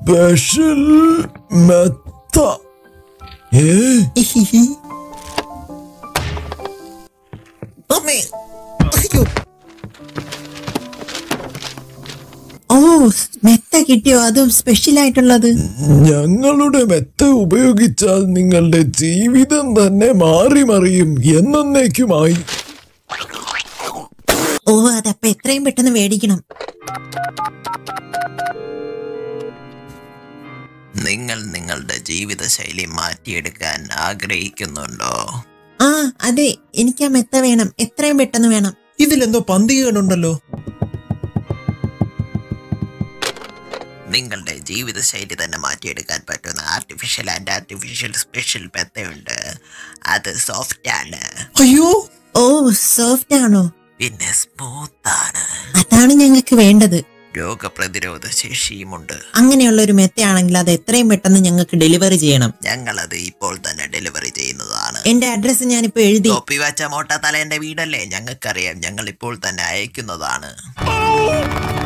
Special മെത്ത ഏ ഹിഹിഹി. അമ്മേ അയ്യോ ഓ മെത്ത കിട്ടിയോ അതും സ്പെഷ്യൽ ആയിട്ടുള്ളത് ഞങ്ങളുടെ മെത്ത ഉപയോഗിച്ചാൽ നിങ്ങളുടെ ജീവിതം തന്നെ മാറി മറിയും എന്നേക്കുമായി ഓ അതപ്പ എത്രയും പെട്ടെന്ന് മേടിക്കണം നിങ്ങൾ നിങ്ങളുടെ ജീവിതശൈലി മാറ്റിയെടുക്കാൻ ആഗ്രഹിക്കുന്നുണ്ടോ ആ അതെ എനിക്ക് ആ മെത്ത വേണം എത്രയും പെട്ടെന്ന് വേണം ഇതിലെന്തോ പന്തികേടുണ്ടല്ലോ നിങ്ങളുടെ ജീവിതശൈലി തന്നെ മാറ്റിയെടുക്കാൻ പറ്റുന്ന ആർട്ടിഫിഷ്യൽ ആൻഡ് ആർട്ടിഫിഷ്യൽ സ്പെഷ്യൽ മെത്തയുണ്ട് അത് സോഫ്റ്റ് ആണ് അയ്യോ ഓ സോഫ്റ്റ് ആണോ പിന്നെ സ്മൂത്ത് ആണ് അതാണ് ഞങ്ങൾക്ക് വേണ്ടത് രോഗപ്രതിരോധ ശേഷിയുമുണ്ട് അങ്ങനെയുള്ള ഒരു മെത്തയാണെങ്കിൽ അത് എത്രയും പെട്ടെന്ന് ഞങ്ങൾക്ക് ഡെലിവറി ചെയ്യണം ഞങ്ങളത് ഇപ്പോൾ തന്നെ ഡെലിവറി ചെയ്യുന്നതാണ് എന്റെ അഡ്രസ്സ് ഞാനിപ്പോ എഴുതി തൊപ്പി വെച്ച മോട്ട തലേന്റെ വീടല്ലേ ഞങ്ങൾക്കറിയാം ഞങ്ങൾ ഇപ്പോൾ തന്നെ അയക്കുന്നതാണ്